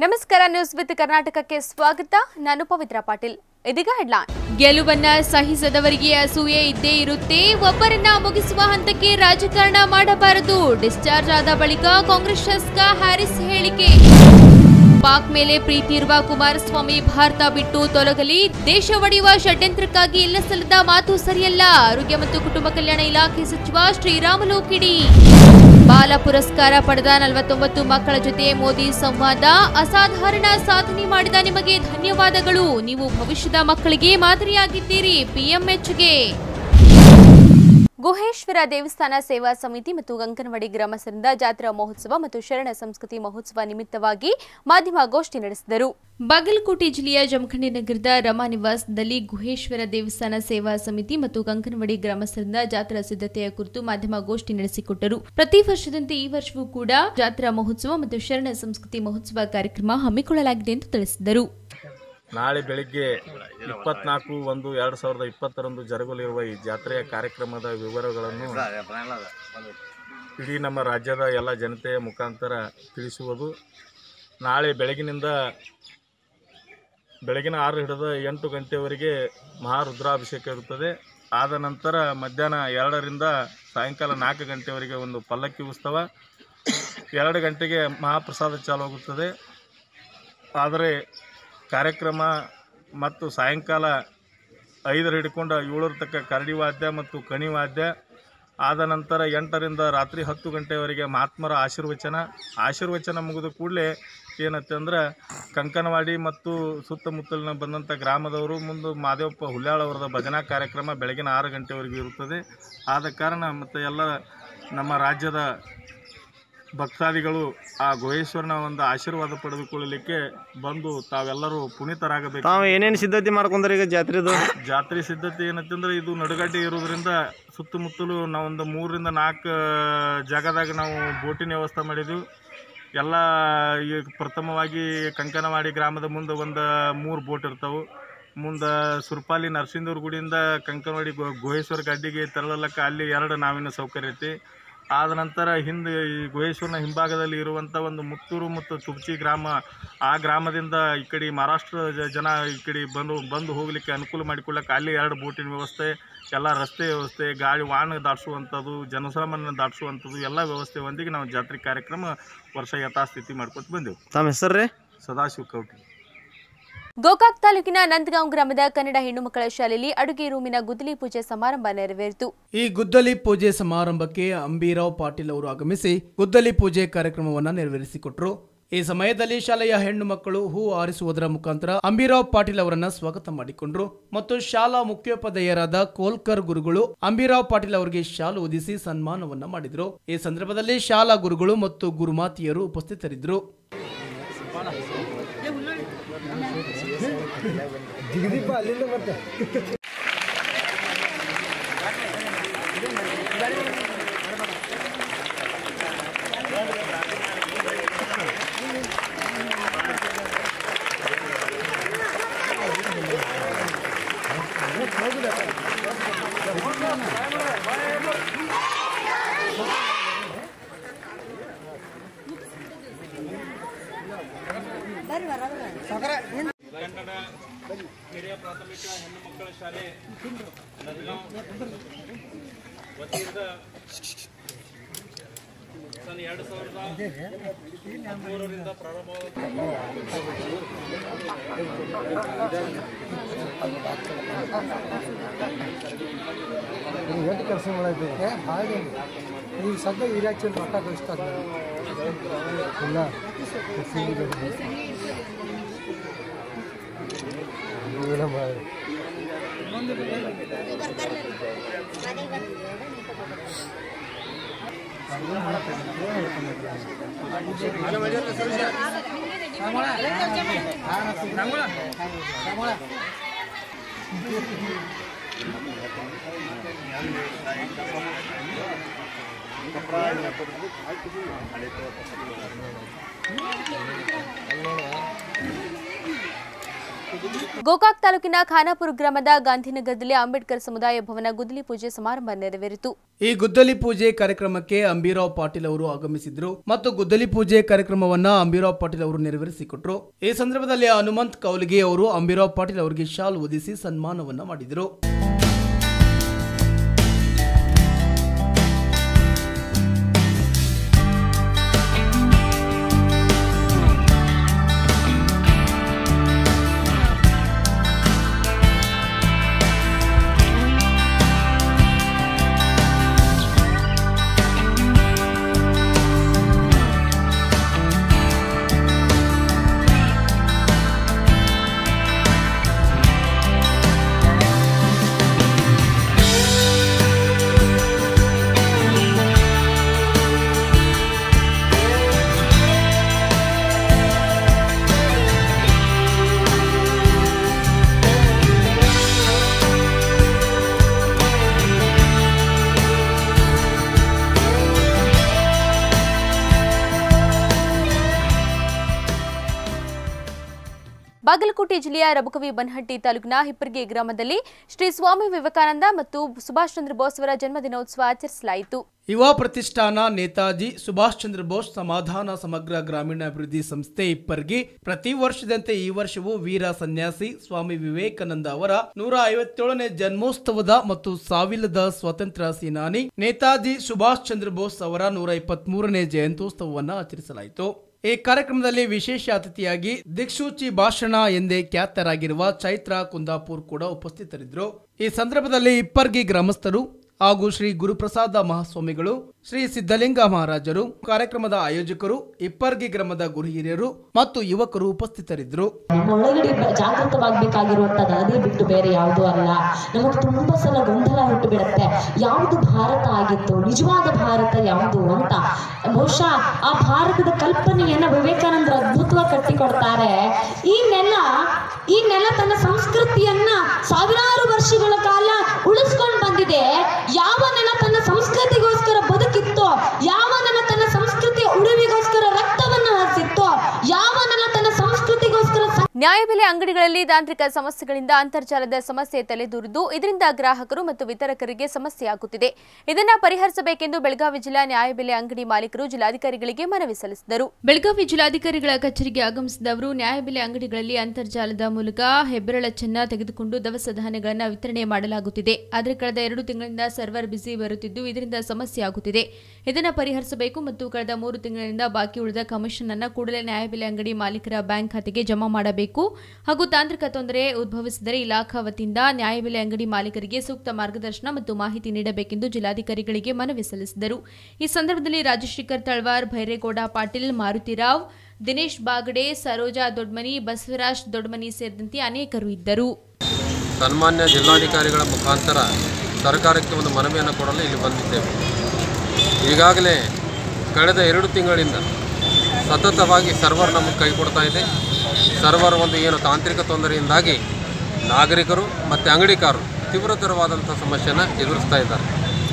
ನಮಸ್ಕಾರ news with ಕರ್ನಾಟಕಕ್ಕೆ ಸ್ವಾಗತ ನಾನು ಪವಿತ್ರ ಪಾಟೀಲ್ ಇದೀಗ ಹೆಡ್ಲೈನ್ ಗೆಲುವನ್ನ ಸಹಿಸದವರಿಗೆ ಅಸೂಯೆ ಇದ್ದೇ ಇರುತ್ತೆ ಒಬ್ಬರನ್ನ ಮುಗಿಸುವ ಹಂತಕ್ಕೆ ರಾಜಕಾರಣ ಮಾಡಬಾರದು ಡಿಸ್ಚಾರ್ಜ್ ಆದ ಬಳಿಕ ಕಾಂಗ್ರೆಸ್ ಶಾಸಕ ಹ್ಯಾರಿಸ್ ಹೇಳಿಕೆ ಪಾಕ್ ಮೇಲೆ ಪ್ರೀತಿ ಇರುವ ಕುಮಾರಸ್ವಾಮಿ ಭಾರತ ಬಿಟ್ಟು ತೊಲಗಲಿ ದೇಶ ಒಡೆಯುವ ಷಡ್ಯಂತ್ರಕ್ಕಾಗಿ ಇಲ್ಲ ಸಲ್ಲದ ಮಾತು ಸರಿಯಲ್ಲ ಆರೋಗ್ಯ ಮತ್ತು ಕುಟುಂಬ ಕಲ್ಯಾಣ ಇಲಾಖೆ ಸಚಿವ ಶ್ರೀರಾಮುಲು ಕಿಡಿ ಬಾಲ ಪುರಸ್ಕಾರ ಪಡೆದ ನಲವತ್ತೊಂಬತ್ತು ಮಕ್ಕಳ ಜೊತೆ ಮೋದಿ ಸಂವಾದ ಅಸಾಧಾರಣ ಸಾಧನೆ ಮಾಡಿದ ನಿಮಗೆ ಧನ್ಯವಾದಗಳು ನೀವು ಭವಿಷ್ಯದ ಮಕ್ಕಳಿಗೆ ಮಾದರಿಯಾಗಿದ್ದೀರಿ ಪಿಎಂಎಚ್ಗೆ ಗುಹೇಶ್ವರ ದೇವಸ್ಥಾನ ಸೇವಾ ಸಮಿತಿ ಮತ್ತು ಅಂಗನವಾಡಿ ಗ್ರಾಮಸ್ಥರಿಂದ ಜಾತ್ರಾ ಮಹೋತ್ಸವ ಮತ್ತು ಶರಣ ಸಂಸ್ಕೃತಿ ಮಹೋತ್ಸವ ನಿಮಿತ್ತವಾಗಿ ಮಾಧ್ಯಮ ಗೋಷ್ಠಿ ನಡೆಸಿದರು ಬಾಗಲಕೋಟೆ ಜಿಲ್ಲೆಯ ಜಮಖಂಡಿ ನಗರದ ರಮಾ ನಿವಾಸದಲ್ಲಿ ಗುಹೇಶ್ವರ ದೇವಸ್ಥಾನ ಸೇವಾ ಸಮಿತಿ ಮತ್ತು ಅಂಗನವಾಡಿ ಗ್ರಾಮಸ್ಥರಿಂದ ಜಾತ್ರಾ ಸಿದ್ಧತೆಯ ಕುರಿತು ಮಾಧ್ಯಮ ಗೋಷ್ಠಿ ನಡೆಸಿಕೊಟ್ಟರು ಪ್ರತಿ ವರ್ಷದಂತೆ ಈ ವರ್ಷವೂ ಕೂಡ ಜಾತ್ರಾ ಮಹೋತ್ಸವ ಮತ್ತು ಶರಣ ಸಂಸ್ಕೃತಿ ಮಹೋತ್ಸವ ಕಾರ್ಯಕ್ರಮ ಹಮ್ಮಿಕೊಳ್ಳಲಾಗಿದೆ ಎಂದು ತಿಳಿಸಿದರು ನಾಳೆ ಬೆಳಿಗ್ಗೆ ಇಪ್ಪತ್ನಾಲ್ಕು ಒಂದು ಎರಡು ಸಾವಿರದ ಇಪ್ಪತ್ತರಂದು ಜರುಗಲಿರುವ ಈ ಜಾತ್ರೆಯ ಕಾರ್ಯಕ್ರಮದ ವಿವರಗಳನ್ನು ಇಡೀ ನಮ್ಮ ರಾಜ್ಯದ ಎಲ್ಲ ಜನತೆಯ ಮುಖಾಂತರ ತಿಳಿಸುವುದು ನಾಳೆ ಬೆಳಗಿನಿಂದ ಬೆಳಗಿನ ಆರು ಹಿಡಿದು ಎಂಟು ಗಂಟೆವರೆಗೆ ಮಹಾರುದ್ರಾಭಿಷೇಕ ಇರುತ್ತದೆ ಆದ ನಂತರ ಮಧ್ಯಾಹ್ನ ಎರಡರಿಂದ ಸಾಯಂಕಾಲ ನಾಲ್ಕು ಗಂಟೆವರೆಗೆ ಒಂದು ಪಲ್ಲಕ್ಕಿ ಉತ್ಸವ ಎರಡು ಗಂಟೆಗೆ ಮಹಾಪ್ರಸಾದ ಚಾಲುವಾಗುತ್ತದೆ ಆದರೆ ಕಾರ್ಯಕ್ರಮ ಮತ್ತು ಸಾಯಂಕಾಲ ಐದರ ಹಿಡ್ಕೊಂಡು ಏಳರ ತಕ್ಕ ಕರಡಿ ವಾದ್ಯ ಮತ್ತು ಕಣಿ ವಾದ್ಯ ಆದ ನಂತರ ಎಂಟರಿಂದ ರಾತ್ರಿ ಹತ್ತು ಗಂಟೆವರೆಗೆ ಮಹಾತ್ಮರ ಆಶೀರ್ವಚನ ಆಶೀರ್ವಚನ ಮುಗಿದ ಕೂಡಲೇ ಏನತ್ತೆ ಅಂದ್ರೆ ಕಂಕನವಾಡಿ ಮತ್ತು ಸುತ್ತಮುತ್ತಲಿನ ಬಂದಂಥ ಗ್ರಾಮದವರು ಮುಂದೆ ಮಾದೇವಪ್ಪ ಹುಲ್ಯಾಳ್ ಅವರದ ಭಜನಾ ಕಾರ್ಯಕ್ರಮ ಬೆಳಗಿನ ಆರು ಗಂಟೆವರೆಗೆ ಇರುತ್ತದೆ ಆದ ಕಾರಣ ಮತ್ತು ಎಲ್ಲ ನಮ್ಮ ರಾಜ್ಯದ ಭಕ್ತಾದಿಗಳು ಆ ಗುಹೇಶ್ವರನ ಒಂದು ಆಶೀರ್ವಾದ ಪಡೆದುಕೊಳ್ಳಲಿಕ್ಕೆ ಬಂದು ತಾವೆಲ್ಲರೂ ಪುನೀತರಾಗಬೇಕು ತಾವು ಏನೇನು ಸಿದ್ಧತೆ ಮಾಡ್ಕೊಂಡ್ರಿ ಈಗ ಜಾತ್ರೆದು ಜಾತ್ರೆ ಸಿದ್ಧತೆ ಏನಂತಂದ್ರೆ ಇದು ನಡುಗಡ್ಡೆ ಇರೋದ್ರಿಂದ ಸುತ್ತಮುತ್ತಲು ನಾವೊಂದು ಮೂರರಿಂದ ನಾಲ್ಕು ಜಾಗದಾಗ ನಾವು ಬೋಟಿನ ವ್ಯವಸ್ಥೆ ಮಾಡಿದ್ವಿ ಎಲ್ಲ ಈ ಪ್ರಥಮವಾಗಿ ಕಂಕನವಾಡಿ ಗ್ರಾಮದ ಮುಂದೆ ಒಂದು ಮೂರು ಬೋಟ್ ಇರ್ತಾವೆ ಮುಂದೆ ಸುರ್ಪಾಲಿ ನರಸಿಂದೂರ್ ಗುಡಿಯಿಂದ ಕಂಕನವಾಡಿ ಗು- ಗುಹೇಶ್ವರ ಗಡ್ಡಿಗೆ ತೆರಳಲಕ್ಕ ಅಲ್ಲಿ ಎರಡು ನಾವಿನ ಸೌಕರ್ಯ ಐತಿ ಆದ ನಂತರ ಹಿಂದೆ ಈ ಗುಹೇಶ್ವರನ ಹಿಂಭಾಗದಲ್ಲಿ ಇರುವಂಥ ಒಂದು ಮುತ್ತೂರು ಮತ್ತು ತುಬ್ಚಿ ಗ್ರಾಮ ಆ ಗ್ರಾಮದಿಂದ ಈ ಕಡೆ ಮಹಾರಾಷ್ಟ್ರ ಜ- ಜನ ಈ ಕಡೆ ಬಂದು ಬಂದು ಹೋಗಲಿಕ್ಕೆ ಅನುಕೂಲ ಮಾಡಿಕೊಳ್ಳಕ್ಕೆ ಅಲ್ಲಿ ಎರಡು ಬೋಟಿನ ವ್ಯವಸ್ಥೆ ಎಲ್ಲ ರಸ್ತೆ ವ್ಯವಸ್ಥೆ ಗಾಡಿ ವಾಹನ ದಾಟಿಸುವಂಥದ್ದು ಜನಸಾಮಾನ್ಯನ ದಾಟಿಸುವಂಥದ್ದು ಎಲ್ಲ ವ್ಯವಸ್ಥೆ ಒಂದಿಗೆ ನಾವು ಜಾತ್ರೆ ಕಾರ್ಯಕ್ರಮ ವರ್ಷ ಯಥಾಸ್ಥಿತಿ ಮಾಡ್ಕೊತ ಬಂದೆವು ತಮ್ಮ ಹೆಸರು ರೀ ಸದಾಶಿವ ಕೌಟಿ ಗೋಕಾಕ್ ತಾಲೂಕಿನ ನಂದಗಾಂವ್ ಗ್ರಾಮದ ಕನ್ನಡ ಹೆಣ್ಣು ಮಕ್ಕಳ ಶಾಲೆಯಲ್ಲಿ ಅಡುಗೆ ರೂಮಿನ ಗುದ್ದಲಿ ಪೂಜೆ ಸಮಾರಂಭ ನೆರವೇರಿತು ಈ ಗುದ್ದಲಿ ಪೂಜೆ ಸಮಾರಂಭಕ್ಕೆ ಅಂಬೀರಾವ್ ಪಾಟೀಲ್ ಅವರು ಆಗಮಿಸಿ ಗುದ್ದಲಿ ಪೂಜೆ ಕಾರ್ಯಕ್ರಮವನ್ನ ನೆರವೇರಿಸಿಕೊಟ್ರು ಈ ಸಮಯದಲ್ಲಿ ಶಾಲೆಯ ಹೆಣ್ಣು ಮಕ್ಕಳು ಹೂ ಆರಿಸುವುದರ ಮುಖಾಂತರ ಅಂಬೀರಾವ್ ಪಾಟೀಲ್ ಅವರನ್ನ ಸ್ವಾಗತ ಮಾಡಿಕೊಂಡ್ರು ಮತ್ತು ಶಾಲಾ ಮುಖ್ಯೋಪಾಧ್ಯಾಯರಾದ ಕೋಲ್ಕರ್ ಗುರುಗಳು ಅಂಬೀರಾವ್ ಪಾಟೀಲ್ ಅವರಿಗೆ ಶಾಲು ಹೊದಿಸಿ ಸನ್ಮಾನವನ್ನ ಮಾಡಿದ್ರು ಈ ಸಂದರ್ಭದಲ್ಲಿ ಶಾಲಾ ಗುರುಗಳು ಮತ್ತು ಗುರುಮಾತಿಯರು ಉಪಸ್ಥಿತರಿದ್ದರು ಕನ್ನಡ ಹಿರಿಯ ಪ್ರಾಥಮಿಕ ಹೆಣ್ಣು ಮಕ್ಕಳ ಶಾಲೆ ವತಿಯಿಂದ ಸನ್ ಎರಡು ಸಾವಿರದ ಹದಿಮೂರರಿಂದ ಪ್ರಾರಂಭವಾದ ಎಷ್ಟು ಕೆಲಸ ಮಾಡೈತಿ ಹಾಗೆ ಈಗ ಸದ್ಯ ಇರಾಚಿ ರೊಕ್ಕ ಕಳಿಸ್ತಾರೆ ಇಲ್ಲ ಏನ ಮಾಡಿ ಗೋಕಾಕ್ ತಾಲೂಕಿನ ಖಾನಾಪುರ ಗ್ರಾಮದ ಗಾಂಧಿನಗರದಲ್ಲಿ ಅಂಬೇಡ್ಕರ್ ಸಮುದಾಯ ಭವನ ಗುದ್ದಲಿ ಪೂಜೆ ಸಮಾರಂಭ ನೆರವೇರಿತು ಈ ಗುದ್ದಲಿ ಪೂಜೆ ಕಾರ್ಯಕ್ರಮಕ್ಕೆ ಅಂಬೀರಾವ್ ಪಾಟೀಲ್ ಅವರು ಆಗಮಿಸಿದ್ರು ಮತ್ತು ಗುದ್ದಲಿ ಪೂಜೆ ಕಾರ್ಯಕ್ರಮವನ್ನ ಅಂಬೀರಾವ್ ಪಾಟೀಲ್ ಅವರು ನೆರವೇರಿಸಿಕೊಟ್ರು ಈ ಸಂದರ್ಭದಲ್ಲಿ ಹನುಮಂತ್ ಕೌಲಿಗೆ ಅವರು ಅಂಬೀರಾವ್ ಪಾಟೀಲ್ ಅವರಿಗೆ ಶಾಲ್ ಒದಿಸಿ ಸನ್ಮಾನವನ್ನ ಮಾಡಿದರು ಬಾಗಲಕೋಟೆ ಜಿಲ್ಲೆಯ ರಬಕವಿ ಬನಹಟ್ಟಿ ತಾಲೂಕಿನ ಹಿಪ್ಪರ್ಗಿ ಗ್ರಾಮದಲ್ಲಿ ಶ್ರೀ ಸ್ವಾಮಿ ವಿವೇಕಾನಂದ ಮತ್ತು ಸುಭಾಷ್ ಚಂದ್ರ ಬೋಸ್ ಅವರ ಜನ್ಮದಿನೋತ್ಸವ ಆಚರಿಸಲಾಯಿತು ಯುವ ಪ್ರತಿಷ್ಠಾನ ನೇತಾಜಿ ಸುಭಾಷ್ ಚಂದ್ರ ಬೋಸ್ ಸಮಾಧಾನ ಸಮಗ್ರ ಗ್ರಾಮೀಣಾಭಿವೃದ್ಧಿ ಸಂಸ್ಥೆ ಇಪ್ಪರ್ಗಿ ಪ್ರತಿ ವರ್ಷದಂತೆ ಈ ವರ್ಷವೂ ವೀರ ಸನ್ಯಾಸಿ ಸ್ವಾಮಿ ವಿವೇಕಾನಂದ ಅವರ ನೂರ ಐವತ್ತೇಳನೇ ಜನ್ಮೋತ್ಸವದ ಮತ್ತು ಸಾವಿಲ್ಲದ ಸ್ವಾತಂತ್ರ್ಯ ಸೇನಾನಿ ನೇತಾಜಿ ಸುಭಾಷ್ ಚಂದ್ರ ಬೋಸ್ ಅವರ ನೂರ ಇಪ್ಪತ್ಮೂರನೇ ಜಯಂತ್ಯೋತ್ಸವವನ್ನು ಆಚರಿಸಲಾಯಿತು ಈ ಕಾರ್ಯಕ್ರಮದಲ್ಲಿ ವಿಶೇಷ ಅತಿಥಿಯಾಗಿ ದಿಕ್ಸೂಚಿ ಭಾಷಣ ಎಂದೇ ಖ್ಯಾತರಾಗಿರುವ ಚೈತ್ರ ಕುಂದಾಪುರ್ ಕೂಡ ಉಪಸ್ಥಿತರಿದ್ದರು ಈ ಸಂದರ್ಭದಲ್ಲಿ ಇಪ್ಪರ್ಗಿ ಗ್ರಾಮಸ್ಥರು ಹಾಗೂ ಶ್ರೀ ಗುರುಪ್ರಸಾದ ಮಹಾಸ್ವಾಮಿಗಳು ಶ್ರೀ ಸಿದ್ಧಲಿಂಗ ಮಹಾರಾಜರು ಕಾರ್ಯಕ್ರಮದ ಆಯೋಜಕರು ಇಪ್ಪರ್ಗಿ ಗ್ರಾಮದ ಗುರು ಹಿರಿಯರು ಮತ್ತು ಯುವಕರು ಉಪಸ್ಥಿತರಿದ್ದರು ನಮ್ಮ ಒಳಗಡೆ ಬ- ಜಾಗೃತವಾಗ್ಬೇಕಾಗಿರುವಂತದ್ದು ಅದೇ ಬಿಟ್ಟು ಬೇರೆ ಯಾವುದೂ ಅಲ್ಲ ನಮಗೆ ತುಂಬಾ ಸಲ ಗೊಂದಲ ಹುಟ್ಟು ಬಿಡುತ್ತೆ ಯಾವುದು ಭಾರತ ಆಗಿತ್ತು ನಿಜವಾದ ಭಾರತ ಯಾವುದು ಅಂತ ಬಹುಶಃ ಆ ಭಾರತದ ಕಲ್ಪನೆಯನ್ನ ವಿವೇಕಾನಂದರು ಅದ್ಭುತವಾಗಿ ಕಟ್ಟಿಕೊಡ್ತಾರೆ ಈ ನೆಲ ಈ ನೆಲ ತನ್ನ ಸಂಸ್ಕೃತಿಯನ್ನ ಸಾವಿರಾರು ವರ್ಷಗಳ ಕಾಲ ಉಳಿಸ್ಕೊಂಡು ಬಂದಿದೆ ಯಾವ ನೆಲ ತನ್ನ ಸಂಸ್ಕೃತಿಗೋಸ್ಕರ ಬದುಕಿತ್ತೋ ಯಾವ ನೆಲ ತನ್ನ ಸಂಸ್ಕೃತಿಯ ಉಳಿವಿಗೋಸ್ಕರ ರಕ್ತವನ್ನು ಹರಿಸಿತ್ತೋ ಯಾವ ನೆಲ ತನ್ನ ಸಂಸ್ಕೃತಿಗೋಸ್ಕರ ಸ- ನ್ಯಾಯಬೆಲೆ ಅಂಗಡಿಗಳಲ್ಲಿ ತಾಂತ್ರಿಕ ಸಮಸ್ಯೆಗಳಿಂದ ಅಂತರ್ಜಾಲದ ಸಮಸ್ಯೆ ತಲೆದೂರಿದ್ದು ಇದರಿಂದ ಗ್ರಾಹಕರು ಮತ್ತು ವಿತರಕರಿಗೆ ಸಮಸ್ಯೆಯಾಗುತ್ತಿದೆ ಇದನ್ನ ಪರಿಹರಿಸಬೇಕೆಂದು ಬೆಳಗಾವಿ ಜಿಲ್ಲಾ ನ್ಯಾಯಬೆಲೆ ಅಂಗಡಿ ಮಾಲೀಕರು ಜಿಲ್ಲಾಧಿಕಾರಿಗಳಿಗೆ ಮನವಿ ಸಲ್ಲಿಸಿದರು ಬೆಳಗಾವಿ ಜಿಲ್ಲಾಧಿಕಾರಿಗಳ ಕಚೇರಿಗೆ ಆಗಮಿಸಿದ ಅವರು ನ್ಯಾಯಬೆಲೆ ಅಂಗಡಿಗಳಲ್ಲಿ ಅಂತರ್ಜಾಲದ ಮೂಲಕ ಹೆಬ್ಬೆರಳ ಚಿನ್ನ ತೆಗೆದುಕೊಂಡು ದವಸ ಧಾನ್ಯಗಳನ್ನು ವಿತರಣೆ ಮಾಡಲಾಗುತ್ತಿದೆ ಆದರೆ ಕಳೆದ ಎರಡು ತಿಂಗಳಿಂದ ಸರ್ವರ್ ಬಿಸಿ ಬರುತ್ತಿದ್ದು ಇದರಿಂದ ಸಮಸ್ಯೆ ಆಗುತ್ತಿದೆ ಇದನ್ನು ಪರಿಹರಿಸಬೇಕು ಮತ್ತು ಕಳೆದ ಮೂರು ತಿಂಗಳಿನಿಂದ ಬಾಕಿ ಉಳಿದ ಕಮಿಷನ್ ಅನ್ನು ಕೂಡಲೇ ನ್ಯಾಯಬೆಲೆ ಅಂಗಡಿ ಮಾಲೀಕರ ಬ್ಯಾಂಕ್ ಖಾತೆಗೆ ಜಮಾ ಮಾಡಬೇಕು ಹಾಗೂ ತಾಂತ್ರಿಕ ತೊಂದರೆ ಉದ್ಭವಿಸಿದರೆ ಇಲಾಖಾ ವತಿಯಿಂದ ನ್ಯಾಯಬೆಲೆ ಅಂಗಡಿ ಮಾಲೀಕರಿಗೆ ಸೂಕ್ತ ಮಾರ್ಗದರ್ಶನ ಮತ್ತು ಮಾಹಿತಿ ನೀಡಬೇಕೆಂದು ಜಿಲ್ಲಾಧಿಕಾರಿಗಳಿಗೆ ಮನವಿ ಸಲ್ಲಿಸಿದರು ಈ ಸಂದರ್ಭದಲ್ಲಿ ರಾಜಶೇಖರ್ ತಳ್ವಾರ್ ಭೈರೇಗೌಡ ಪಾಟೀಲ್ ಮಾರುತಿರಾವ್ ದಿನೇಶ್ ಬಾಗಡೆ ಸರೋಜಾ ದೊಡ್ಮನಿ ಬಸವರಾಜ್ ದೊಡ್ಮನಿ ಸೇರಿದಂತೆ ಅನೇಕರು ಇದ್ದರು ಸನ್ಮಾನ್ಯ ಜಿಲ್ಲಾಧಿಕಾರಿಗಳ ಮುಖಾಂತರ ಸರ್ಕಾರಕ್ಕೆ ಒಂದು ಮನವಿಯನ್ನು ಕೊಡಲು ಇಲ್ಲಿ ಬಂದಿದ್ದೇವೆ ಈಗಾಗಲೇ ಕಳೆದ ಎರಡು ತಿಂಗಳಿಂದ ಸತತವಾಗಿ ಸರ್ವರ್ ನಮಗೆ ಕೈ ಕೊಡ್ತಾ ಇದೆ ಸರ್ವರ್ ಒಂದು ಏನು ತಾಂತ್ರಿಕ ತೊಂದರೆಯಿಂದಾಗಿ ನಾಗರಿಕರು ಮತ್ತು ಅಂಗಡಿಕಾರರು ತೀವ್ರತರವಾದಂಥ ಸಮಸ್ಯೆಯನ್ನು ಎದುರಿಸ್ತಾ ಇದ್ದಾರೆ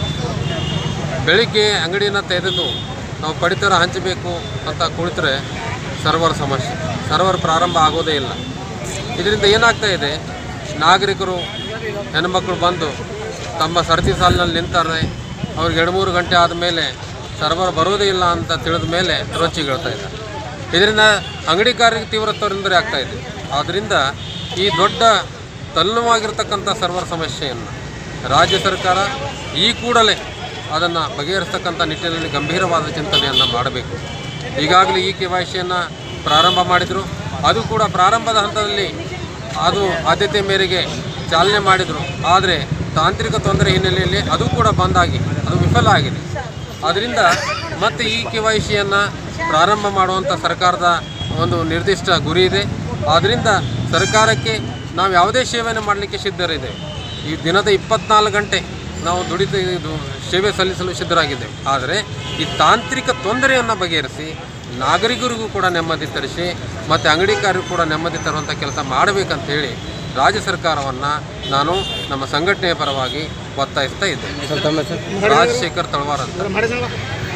ಬೆಳಿಗ್ಗೆ ಅಂಗಡಿಯನ್ನು ತೆಗೆದು ನಾವು ಪಡಿತರ ಹಂಚಬೇಕು ಅಂತ ಕುಳಿತರೆ ಸರ್ವರ್ ಸಮಸ್ಯೆ ಸರ್ವರ್ ಪ್ರಾರಂಭ ಆಗೋದೇ ಇಲ್ಲ ಇದರಿಂದ ಏನಾಗ್ತಾ ಇದೆ ನಾಗರಿಕರು ಹೆಣ್ಮಕ್ಳು ಬಂದು ತಮ್ಮ ಸರತಿ ಸಾಲಿನಲ್ಲಿ ನಿಂತಾರೆ ಅವ್ರಿಗೆ ಎರಡು ಮೂರು ಗಂಟೆ ಆದಮೇಲೆ ಸರ್ವರ್ ಬರೋದೇ ಇಲ್ಲ ಅಂತ ತಿಳಿದ ಮೇಲೆ ರೊಚ್ಚಿಗೇಳ್ತಾ ಇದ್ದಾರೆ ಇದರಿಂದ ಅಂಗಡಿಕಾರರಿಗೆ ತೀವ್ರ ತೊಂದರೆ ಆಗ್ತಾ ಇದೆ ಆದ್ದರಿಂದ ಈ ದೊಡ್ಡ ತಲ್ಲುವಾಗಿರ್ತಕ್ಕಂಥ ಸರ್ವರ್ ಸಮಸ್ಯೆಯನ್ನು ರಾಜ್ಯ ಸರ್ಕಾರ ಈ ಕೂಡಲೇ ಅದನ್ನು ಬಗೆಹರಿಸ್ತಕ್ಕಂಥ ನಿಟ್ಟಿನಲ್ಲಿ ಗಂಭೀರವಾದ ಚಿಂತನೆಯನ್ನು ಮಾಡಬೇಕು ಈಗಾಗಲೇ ಈ ಕೆ ವೈ ಸಿಯನ್ನು ಪ್ರಾರಂಭ ಮಾಡಿದರು ಅದು ಕೂಡ ಪ್ರಾರಂಭದ ಹಂತದಲ್ಲಿ ಅದು ಆದ್ಯತೆ ಮೇರೆಗೆ ಚಾಲನೆ ಮಾಡಿದರು ಆದರೆ ತಾಂತ್ರಿಕ ತೊಂದರೆ ಹಿನ್ನೆಲೆಯಲ್ಲಿ ಅದು ಕೂಡ ಬಂದಾಗಿ ಅದು ವಿಫಲ ಆಗಿದೆ ಆದ್ದರಿಂದ ಮತ್ತೆ ಈ ಕೆ ವೈ ಸಿಯನ್ನು ಪ್ರಾರಂಭ ಮಾಡುವಂಥ ಸರ್ಕಾರದ ಒಂದು ನಿರ್ದಿಷ್ಟ ಗುರಿ ಇದೆ ಆದ್ದರಿಂದ ಸರ್ಕಾರಕ್ಕೆ ನಾವು ಯಾವುದೇ ಸೇವೆಯನ್ನು ಮಾಡಲಿಕ್ಕೆ ಸಿದ್ಧರಿದ್ದೇವೆ ಈ ದಿನದ ಇಪ್ಪತ್ನಾಲ್ಕು ಗಂಟೆ ನಾವು ದುಡಿತ ಇದು ಸೇವೆ ಸಲ್ಲಿಸಲು ಸಿದ್ಧರಾಗಿದ್ದೇವೆ ಆದರೆ ಈ ತಾಂತ್ರಿಕ ತೊಂದರೆಯನ್ನು ಬಗೆಹರಿಸಿ ನಾಗರಿಕರಿಗೂ ಕೂಡ ನೆಮ್ಮದಿ ತರಿಸಿ ಮತ್ತು ಅಂಗಡಿಕಾರರಿಗೂ ಕೂಡ ನೆಮ್ಮದಿ ತರುವಂಥ ಕೆಲಸ ಮಾಡಬೇಕಂತೇಳಿ ರಾಜ್ಯ ಸರ್ಕಾರವನ್ನು ನಾನು ನಮ್ಮ ಸಂಘಟನೆಯ ಪರವಾಗಿ ಒತ್ತಾಯಿಸ್ತಾ ಇದ್ದೇನೆ ರಾಜಶೇಖರ್ ತಳವಾರ್ ಅಂತ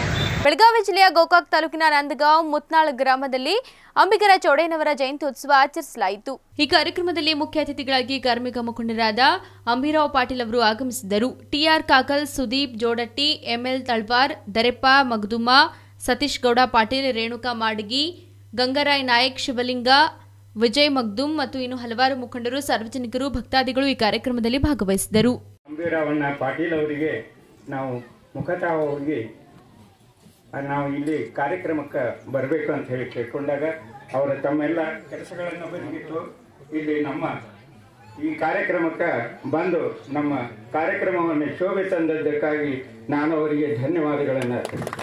ಬೆಳಗಾವಿ ಜಿಲ್ಲೆಯ ಗೋಕಾಕ್ ತಾಲೂಕಿನ ನಂದಗಾಂವ್ ಮುತ್ನಾಳ್ ಗ್ರಾಮದಲ್ಲಿ ಅಂಬಿಗರ ಚೌಡಯ್ಯನವರ ಜಯಂತ್ಯೋತ್ಸವ ಆಚರಿಸಲಾಯಿತು ಈ ಕಾರ್ಯಕ್ರಮದಲ್ಲಿ ಮುಖ್ಯ ಅತಿಥಿಗಳಾಗಿ ಕಾರ್ಮಿಕ ಮುಖಂಡರಾದ ಅಂಬಿರಾವ್ ಪಾಟೀಲ್ ಅವರು ಆಗಮಿಸಿದ್ದರು ಟಿಆರ್ ಕಾಕಲ್ ಸುದೀಪ್ ಜೋಡಟ್ಟಿ ಎಂಎಲ್ ತಳ್ವಾರ್ ದರೆಪ್ಪ ಮಗದುಮ್ಮ ಸತೀಶ್ ಗೌಡ ಪಾಟೀಲ್ ರೇಣುಕಾ ಮಾಡಗಿ ಗಂಗರಾಯ್ ನಾಯಕ್ ಶಿವಲಿಂಗ ವಿಜಯ್ ಮಗ್ದುಮ್ ಮತ್ತು ಇನ್ನು ಹಲವಾರು ಮುಖಂಡರು ಸಾರ್ವಜನಿಕರು ಭಕ್ತಾದಿಗಳು ಈ ಕಾರ್ಯಕ್ರಮದಲ್ಲಿ ಭಾಗವಹಿಸಿದರು ಅಂಬೀರಾವಣ್ಣ ಪಾಟೀಲ್ ಅವರಿಗೆ ನಾವು ಮುಖತಃ ಹೋಗಿ ಆ, ನಾವು ಇಲ್ಲಿ ಕಾರ್ಯಕ್ರಮಕ್ಕೆ ಬರಬೇಕು ಅಂತ ಹೇಳಿ ಕೇಳ್ಕೊಂಡಾಗ ಅವರ ತಮ್ಮೆಲ್ಲ ಕೆಲಸಗಳನ್ನು ಬದಿಗಿಟ್ಟು ಇಲ್ಲಿ ನಮ್ಮ ಈ ಕಾರ್ಯಕ್ರಮಕ್ಕೆ ಬಂದು ನಮ್ಮ ಕಾರ್ಯಕ್ರಮವನ್ನು ಶೋಭೆ ತಂದದ್ದಕ್ಕಾಗಿ ನಾನು ಅವರಿಗೆ ಧನ್ಯವಾದಗಳನ್ನು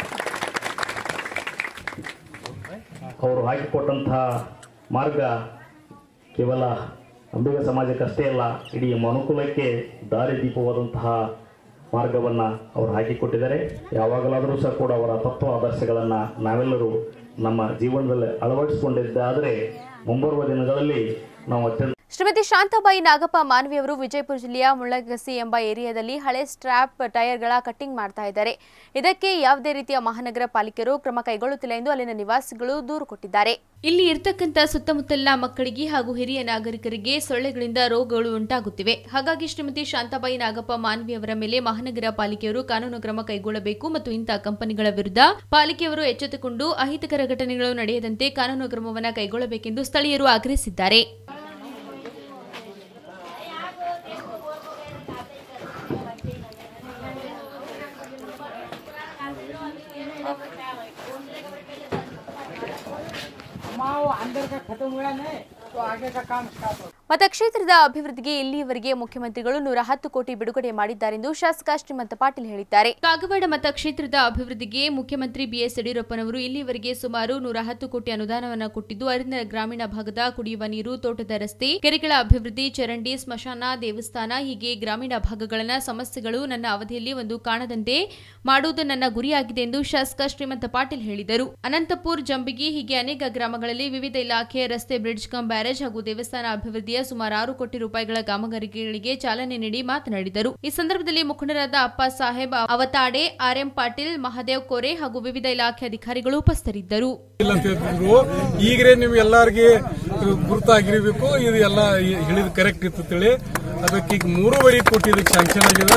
ಅವರು ಹಾಕಿಕೊಟ್ಟಂತಹ ಮಾರ್ಗ ಕೇವಲ ಅಂಬಿಗ ಸಮಾಜಕ್ಕಷ್ಟೇ ಅಲ್ಲ ಇಡೀ ಮನುಕುಲಕ್ಕೆ ದಾರಿದೀಪವಾದಂತಹ ಮಾರ್ಗವನ್ನು ಅವರು ಹಾಕಿಕೊಟ್ಟಿದ್ದಾರೆ ಯಾವಾಗಲಾದರೂ ಸಹ ಕೂಡ ಅವರ ತತ್ವ ಆದರ್ಶಗಳನ್ನು ನಾವೆಲ್ಲರೂ ನಮ್ಮ ಜೀವನದಲ್ಲಿ ಅಳವಡಿಸಿಕೊಂಡಿದ್ದಾದರೆ ಮುಂಬರುವ ದಿನಗಳಲ್ಲಿ ನಾವು ಅತ್ಯಂತ ಶ್ರೀಮತಿ ಶಾಂತಾಬಾಯಿ ನಾಗಪ್ಪ ಮಾನವಿಯವರು ವಿಜಯಪುರ ಜಿಲ್ಲೆಯ ಮುಳ್ಳಗಸಿ ಎಂಬ ಏರಿಯಾದಲ್ಲಿ ಹಳೆ ಸ್ಟ್ರಾಪ್ ಟೈರ್ಗಳ ಕಟ್ಟಿಂಗ್ ಮಾಡ್ತಾ ಇದ್ದಾರೆ ಇದಕ್ಕೆ ಯಾವುದೇ ರೀತಿಯ ಮಹಾನಗರ ಪಾಲಿಕೆಯರು ಕ್ರಮ ಕೈಗೊಳ್ಳುತ್ತಿಲ್ಲ ಎಂದು ಅಲ್ಲಿನ ನಿವಾಸಿಗಳು ದೂರು ಕೊಟ್ಟಿದ್ದಾರೆ ಇಲ್ಲಿ ಇರ್ತಕ್ಕಂಥ ಸುತ್ತಮುತ್ತಲಿನ ಮಕ್ಕಳಿಗೆ ಹಾಗೂ ಹಿರಿಯ ನಾಗರಿಕರಿಗೆ ಸೊಳ್ಳೆಗಳಿಂದ ರೋಗಗಳು ಉಂಟಾಗುತ್ತಿವೆ ಹಾಗಾಗಿ ಶ್ರೀಮತಿ ಶಾಂತಾಬಾಯಿ ನಾಗಪ್ಪ ಮಾನವಿಯವರ ಮೇಲೆ ಮಹಾನಗರ ಪಾಲಿಕೆಯವರು ಕಾನೂನು ಕ್ರಮ ಕೈಗೊಳ್ಳಬೇಕು ಮತ್ತು ಇಂತಹ ಕಂಪನಿಗಳ ವಿರುದ್ಧ ಪಾಲಿಕೆಯವರು ಎಚ್ಚೆತ್ತುಕೊಂಡು ಅಹಿತಕರ ಘಟನೆಗಳು ನಡೆಯದಂತೆ ಕಾನೂನು ಕ್ರಮವನ್ನು ಕೈಗೊಳ್ಳಬೇಕೆಂದು ಸ್ಥಳೀಯರು ಆಗ್ರಹಿಸಿದ್ದಾರೆ माओ अंदर का खत्म हुआ नहीं तो आगे का काम स्टार्ट हो ಮತಕ್ಷೇತ್ರದ ಅಭಿವೃದ್ಧಿಗೆ ಇಲ್ಲಿಯವರೆಗೆ ಮುಖ್ಯಮಂತ್ರಿಗಳು ನೂರ ಹತ್ತು ಕೋಟಿ ಬಿಡುಗಡೆ ಮಾಡಿದ್ದಾರೆಂದು ಶಾಸಕ ಶ್ರೀಮಂತ ಪಾಟೀಲ್ ಹೇಳಿದ್ದಾರೆ ಕಾಗವಾಡ ಮತಕ್ಷೇತ್ರದ ಅಭಿವೃದ್ಧಿಗೆ ಮುಖ್ಯಮಂತ್ರಿ ಬಿಎಸ್ ಯಡಿಯೂರಪ್ಪನವರು ಇಲ್ಲಿಯವರೆಗೆ ಸುಮಾರು ನೂರ ಹತ್ತು ಕೋಟಿ ಅನುದಾನವನ್ನು ಕೊಟ್ಟಿದ್ದು ಅರಿಂದ ಗ್ರಾಮೀಣ ಭಾಗದ ಕುಡಿಯುವ ನೀರು ತೋಟದ ರಸ್ತೆ ಕೆರೆಗಳ ಅಭಿವೃದ್ಧಿ ಚರಂಡಿ ಸ್ಮಶಾನ ದೇವಸ್ಥಾನ ಹೀಗೆ ಗ್ರಾಮೀಣ ಭಾಗಗಳನ್ನ ಸಮಸ್ಯೆಗಳು ನನ್ನ ಅವಧಿಯಲ್ಲಿ ಒಂದು ಕಾಣದಂತೆ ಮಾಡುವುದು ನನ್ನ ಗುರಿಯಾಗಿದೆ ಎಂದು ಶಾಸಕ ಶ್ರೀಮಂತ ಪಾಟೀಲ್ ಹೇಳಿದರು ಅನಂತಪುರ್ ಜಂಬಿಗಿ ಹೀಗೆ ಅನೇಕ ಗ್ರಾಮಗಳಲ್ಲಿ ವಿವಿಧ ಇಲಾಖೆ ರಸ್ತೆ ಬ್ರಿಡ್ಜ್ ಕಂ ಬ್ಯಾರೇಜ್ ಹಾಗೂ ದೇವಸ್ಥಾನ ಅಭಿವೃದ್ಧಿಯ ಸುಮಾರು ಆರು ಕೋಟಿ ರೂಪಾಯಿಗಳ ಕಾಮಗಾರಿಗಳಿಗೆ ಚಾಲನೆ ನೀಡಿ ಮಾತನಾಡಿದರು ಈ ಸಂದರ್ಭದಲ್ಲಿ ಮುಖಂಡರಾದ ಅಪ್ಪ ಸಾಹೇಬ್ ಅವತಾಡೆ ಆರ್ಎಂ ಪಾಟೀಲ್ ಮಹಾದೇವ್ ಕೋರೆ ಹಾಗೂ ವಿವಿಧ ಇಲಾಖೆ ಅಧಿಕಾರಿಗಳು ಉಪಸ್ಥಿತರಿದ್ದರು ಇಲ್ಲ ಅಂತ ಹೇಳ್ತಿದ್ರು ಈಗಲೇ ನೀವು ಎಲ್ಲಾರ್ಗೆ ಗುರುತಾಗಿರ್ಬೇಕು ಇದು ಎಲ್ಲ ಹೇಳಿದ ಕರೆಕ್ಟ್ ಇತ್ತು ತಿಳಿ ಅದಕ್ಕೆ ಈಗ ಮೂರುವರೆ ಕೋಟಿ ಇದಕ್ಕೆ ಸ್ಯಾಂಕ್ಷನ್ ಆಗಿದೆ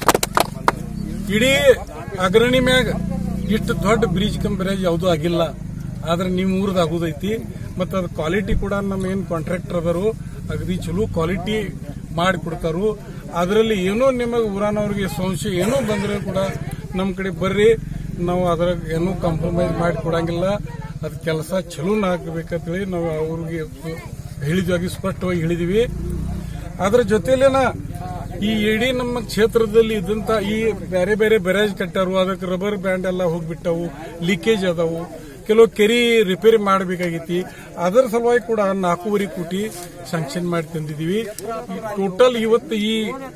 ಇಡೀ ಅಗ್ರಣಿ ಮ್ಯಾಗ ಇಷ್ಟು ದೊಡ್ಡ ಬ್ರಿಡ್ಜ್ ಕಮ್ ಬ್ರಿಡ್ಜ್ ಯಾವುದೂ ಆಗಿಲ್ಲ ಆದ್ರೆ ನಿಮ್ಮ ಊರ್ದು ಆಗುದೈತಿ ಮತ್ತು ಅದ್ರ ಕ್ವಾಲಿಟಿ ಕೂಡ ನಮ್ಮ ಏನು ಕಾಂಟ್ರಾಕ್ಟರ್ ಅದಾರು ಅಗದಿ ಚಲೋ ಕ್ವಾಲಿಟಿ ಮಾಡಿ ಕೊಡ್ತಾರು ಅದರಲ್ಲಿ ಏನೋ ನಿಮಗೆ ಊರಾನವ್ರಿಗೆ ಸಂಶಯ ಏನೋ ಬಂದ್ರೆ ಕೂಡ ನಮ್ಮ ಕಡೆ ಬರ್ರಿ ನಾವು ಅದ್ರಾಗ ಏನೂ ಕಾಂಪ್ರಮೈಸ್ ಮಾಡಿ ಕೊಡಂಗಿಲ್ಲ ಅದ್ ಕೆಲಸ ಚಲೋನ ಆಗ್ಬೇಕಂತೇಳಿ ನಾವು ಅವ್ರಿಗೆ ಹೇಳಿದ್ವಿ ಸ್ಪಷ್ಟವಾಗಿ ಹೇಳಿದೀವಿ ಅದ್ರ ಜೊತೆಲೇನ ಈ ಇಡೀ ನಮ್ಮ ಕ್ಷೇತ್ರದಲ್ಲಿ ಇದ್ದಂತ ಈ ಬೇರೆ ಬೇರೆ ಬ್ಯಾರೇಜ್ ಕಟ್ಟಾರು ಅದಕ್ಕೆ ರಬ್ಬರ್ ಬ್ಯಾಂಡ್ ಎಲ್ಲ ಹೋಗ್ಬಿಟ್ಟವು ಲೀಕೇಜ್ ಅದಾವು ಕೆಲವು ಕೆರಿ ರಿಪೇರಿ ಮಾಡಬೇಕಾಗೈತಿ ಅದರ ಸಲುವಾಗಿ ಕೂಡ ನಾಲ್ಕೂವರೆ ಕೋಟಿ ಸ್ಯಾಂಕ್ಷನ್ ಮಾಡಿ ತಂದಿದೀವಿ ಟೋಟಲ್ ಇವತ್ತು ಈ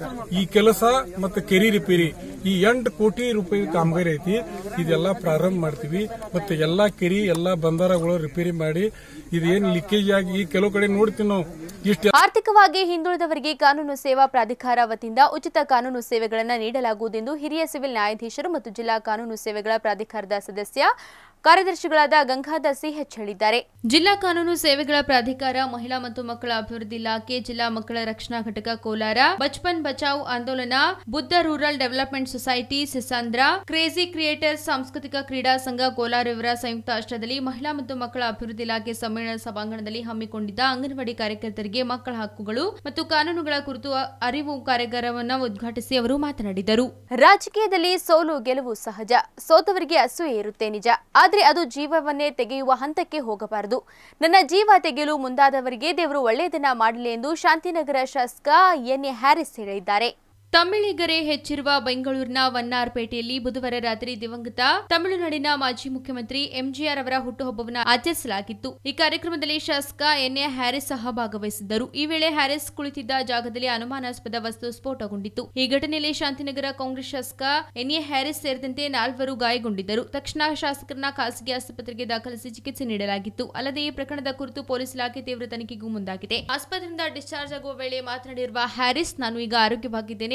ಈ ಕೆಲಸ ಮತ್ತೆ ಕೆರಿ ರಿಪೇರಿ ಈ ಎಂಟು ಕೋಟಿ ರೂಪಾಯಿ ಕಾಮಗಾರಿ ಐತಿ ಇದೆಲ್ಲ ಪ್ರಾರಂಭ ಮಾಡ್ತೀವಿ ಮತ್ತೆ ಎಲ್ಲಾ ಕೆರಿ ಎಲ್ಲಾ ಬಂದರಗಳು ರಿಪೇರಿ ಮಾಡಿ ಇದೇನು ಲೀಕೇಜ್ ಆಗಿ ಕೆಲವು ಕಡೆ ನೋಡ್ತೀವಿ ನಾವು ಇಷ್ಟು ಆರ್ಥಿಕವಾಗಿ ಹಿಂದುಳಿದವರಿಗೆ ಕಾನೂನು ಸೇವಾ ಪ್ರಾಧಿಕಾರ ವತಿಯಿಂದ ಉಚಿತ ಕಾನೂನು ಸೇವೆಗಳನ್ನು ನೀಡಲಾಗುವುದೆಂದು ಹಿರಿಯ ಸಿವಿಲ್ ನ್ಯಾಯಾಧೀಶರು ಮತ್ತು ಜಿಲ್ಲಾ ಕಾನೂನು ಸೇವೆಗಳ ಪ್ರಾಧಿಕಾರದ ಸದಸ್ಯ ಕಾರ್ಯದರ್ಶಿಗಳಾದ ಗಂಗಾಧರ್ ಸಿಎಚ್ ಹೇಳಿದ್ದಾರೆ ಜಿಲ್ಲಾ ಕಾನೂನು ಸೇವೆಗಳ ಪ್ರಾಧಿಕಾರ ಮಹಿಳಾ ಮತ್ತು ಮಕ್ಕಳ ಅಭಿವೃದ್ಧಿ ಇಲಾಖೆ ಜಿಲ್ಲಾ ಮಕ್ಕಳ ರಕ್ಷಣಾ ಘಟಕ Kolar Bachpan Bachao Andolan Buddha rural development society Sisandra crazy creators ಸಾಂಸ್ಕೃತಿಕ ಕ್ರೀಡಾ ಸಂಘ ಕೋಲಾರ ಇವರ ಸಂಯುಕ್ತ ಆಶ್ರಯದಲ್ಲಿ ಮಹಿಳಾ ಮತ್ತು ಮಕ್ಕಳ ಅಭಿವೃದ್ಧಿ ಇಲಾಖೆ ಸಮ್ಮೇಳನ ಸಭಾಂಗಣದಲ್ಲಿ ಹಮ್ಮಿಕೊಂಡಿದ್ದ ಅಂಗನವಾಡಿ ಕಾರ್ಯಕರ್ತರಿಗೆ ಮಕ್ಕಳ ಹಕ್ಕುಗಳು ಮತ್ತು ಕಾನೂನುಗಳ ಕುರಿತು ಅರಿವು ಕಾರ್ಯಾಗಾರವನ್ನು ಉದ್ಘಾಟಿಸಿ ಅವರು ಮಾತನಾಡಿದರು ರಾಜಕೀಯದಲ್ಲಿ ಸೋಲು ಗೆಲುವು ಸಹಜ ಸೋತವರಿಗೆ ಅಸೂಯೆ ಇರುತ್ತೆ ನಿಜ ಆದ್ರೆ ಅದು ಜೀವವನ್ನೇ ತೆಗೆಯುವ ಹಂತಕ್ಕೆ ಹೋಗಬಾರದು ನನ್ನ ಜೀವ ತೆಗೆಯಲು ಮುಂದಾದವರಿಗೆ ದೇವರು ಒಳ್ಳೆಯದನ್ನ ಮಾಡಲಿ ಎಂದು ಶಾಂತಿನಗರ ಶಾಸಕ ಎನ್ ಎ ಹ್ಯಾರಿಸ್ ಹೇಳಿದ್ದಾರೆ ತಮಿಳಿಗರೇ ಹೆಚ್ಚಿರುವ ಬೆಂಗಳೂರಿನ ವನ್ನಾರ್ಪೇಟೆಯಲ್ಲಿ ಬುಧವಾರ ರಾತ್ರಿ ದಿವಂಗತ ತಮಿಳುನಾಡಿನ ಮಾಜಿ ಮುಖ್ಯಮಂತ್ರಿ ಎಂಜಿಆರ್ ಅವರ ಹುಟ್ಟುಹಬ್ಬವನ್ನು ಆಚರಿಸಲಾಗಿತ್ತು ಈ ಕಾರ್ಯಕ್ರಮದಲ್ಲಿ ಶಾಸಕ ಎನ್ ಎ ಹ್ಯಾರಿಸ್ ಸಹ ಭಾಗವಹಿಸಿದ್ದರು ಈ ವೇಳೆ ಹ್ಯಾರಿಸ್ ಕುಳಿತಿದ್ದ ಜಾಗದಲ್ಲಿ ಅನುಮಾನಾಸ್ಪದ ವಸ್ತು ಸ್ಫೋಟಗೊಂಡಿತ್ತು ಈ ಘಟನೆಯಲ್ಲಿ ಶಾಂತಿನಗರ ಕಾಂಗ್ರೆಸ್ ಶಾಸಕ ಎನ್ ಎ ಹ್ಯಾರಿಸ್ ಸೇರಿದಂತೆ ನಾಲ್ವರು ಗಾಯಗೊಂಡಿದ್ದರು ತಕ್ಷಣ ಶಾಸಕರನ್ನ ಖಾಸಗಿ ಆಸ್ಪತ್ರೆಗೆ ದಾಖಲಿಸಿ ಚಿಕಿತ್ಸೆ ನೀಡಲಾಗಿತ್ತು ಅಲ್ಲದೆ ಈ ಪ್ರಕರಣದ ಕುರಿತು ಪೊಲೀಸ್ ಇಲಾಖೆ ತೀವ್ರ ತನಿಖೆಗೂ ಮುಂದಾಗಿದೆ ಆಸ್ಪತ್ರೆಯಿಂದ ಡಿಸ್ಚಾರ್ಜ್ ಆಗುವ ವೇಳೆ ಮಾತನಾಡಿರುವ ಹ್ಯಾರಿಸ್ ನಾನು ಈಗ ಆರೋಗ್ಯವಾಗಿದ್ದೇನೆ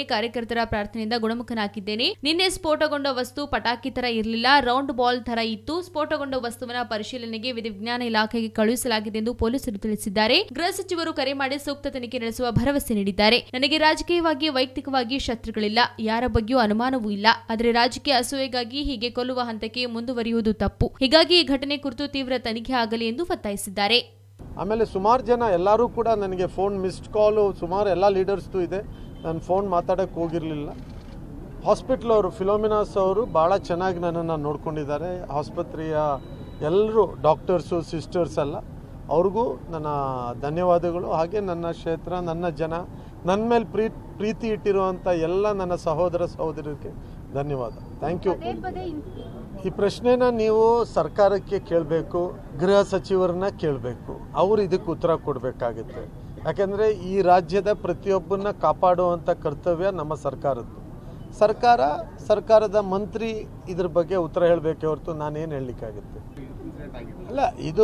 ಕಾರ್ಯಕರ್ತರ ಪ್ರಾರ್ಥನೆಯಿಂದ ಗುಣಮುಖನಾಗಿದ್ದೇನೆ ನಿನ್ನೆ ಸ್ಫೋಟಗೊಂಡ ವಸ್ತು ಪಟಾಕಿ ತರ ಇರಲಿಲ್ಲ ರೌಂಡ್ ಬಾಲ್ ತರ ಇತ್ತು ಸ್ಫೋಟಗೊಂಡ ವಸ್ತುವಿನ ಪರಿಶೀಲನೆಗೆ ವಿಧಿವಿಜ್ಞಾನ ಇಲಾಖೆಗೆ ಕಳುಹಿಸಲಾಗಿದೆ ಎಂದು ಪೊಲೀಸರು ತಿಳಿಸಿದ್ದಾರೆ ಗೃಹ ಸಚಿವರು ಕರೆ ಮಾಡಿ ಸೂಕ್ತ ತನಿಖೆ ನಡೆಸುವ ಭರವಸೆ ನೀಡಿದ್ದಾರೆ ನನಗೆ ರಾಜಕೀಯವಾಗಿ ವೈಯಕ್ತಿಕವಾಗಿ ಶತ್ರುಗಳಿಲ್ಲ ಯಾರ ಬಗ್ಗೆಯೂ ಅನುಮಾನವೂ ಇಲ್ಲ ಆದರೆ ರಾಜಕೀಯ ಅಸೂಯೆಗಾಗಿ ಹೀಗೆ ಕೊಲ್ಲುವ ಹಂತಕ್ಕೆ ಮುಂದುವರಿಯುವುದು ತಪ್ಪು ಹೀಗಾಗಿ ಈ ಘಟನೆ ಕುರಿತು ತೀವ್ರ ತನಿಖೆ ಆಗಲಿ ಎಂದು ಒತ್ತಾಯಿಸಿದ್ದಾರೆ ಆಮೇಲೆ ಸುಮಾರು ಜನ ಎಲ್ಲರೂ ಕೂಡ ನನಗೆ ಫೋನ್ ಮಿಸ್ಡ್ ಕಾಲು ಸುಮಾರು ಎಲ್ಲ ಲೀಡರ್ಸ್ದು ಇದೆ ನಾನು ಫೋನ್ ಮಾತಾಡೋಕ್ಕೆ ಹೋಗಿರಲಿಲ್ಲ ಹಾಸ್ಪಿಟ್ಲ್ ಅವರು ಫಿಲೋಮಿನಾಸ್ ಅವರು ಭಾಳ ಚೆನ್ನಾಗಿ ನನ್ನನ್ನು ನೋಡ್ಕೊಂಡಿದ್ದಾರೆ ಆಸ್ಪತ್ರೆಯ ಎಲ್ಲರೂ ಡಾಕ್ಟರ್ಸು ಸಿಸ್ಟರ್ಸ್ ಎಲ್ಲ ಅವ್ರಿಗೂ ನನ್ನ ಧನ್ಯವಾದಗಳು ಹಾಗೆ ನನ್ನ ಕ್ಷೇತ್ರ ನನ್ನ ಜನ ನನ್ನ ಮೇಲೆ ಪ್ರೀ ಪ್ರೀತಿ ಇಟ್ಟಿರುವಂಥ ಎಲ್ಲ ನನ್ನ ಸಹೋದರ ಸಹೋದರರಿಗೆ ಧನ್ಯವಾದ ಥ್ಯಾಂಕ್ ಯು ಈ ಪ್ರಶ್ನೆನ ನೀವು ಸರ್ಕಾರಕ್ಕೆ ಕೇಳಬೇಕು ಗೃಹ ಸಚಿವರನ್ನ ಕೇಳಬೇಕು ಅವರು ಇದಕ್ಕೆ ಉತ್ತರ ಕೊಡಬೇಕಾಗುತ್ತೆ ಯಾಕೆಂದರೆ ಈ ರಾಜ್ಯದ ಪ್ರತಿಯೊಬ್ಬನ್ನ ಕಾಪಾಡುವಂಥ ಕರ್ತವ್ಯ ನಮ್ಮ ಸರ್ಕಾರದ್ದು ಸರ್ಕಾರ ಸರ್ಕಾರದ ಮಂತ್ರಿ ಇದ್ರ ಬಗ್ಗೆ ಉತ್ತರ ಹೇಳಬೇಕೆ ಹೊರತು ನಾನೇನು ಹೇಳಲಿಕ್ಕಾಗುತ್ತೆ ಅಲ್ಲ ಇದು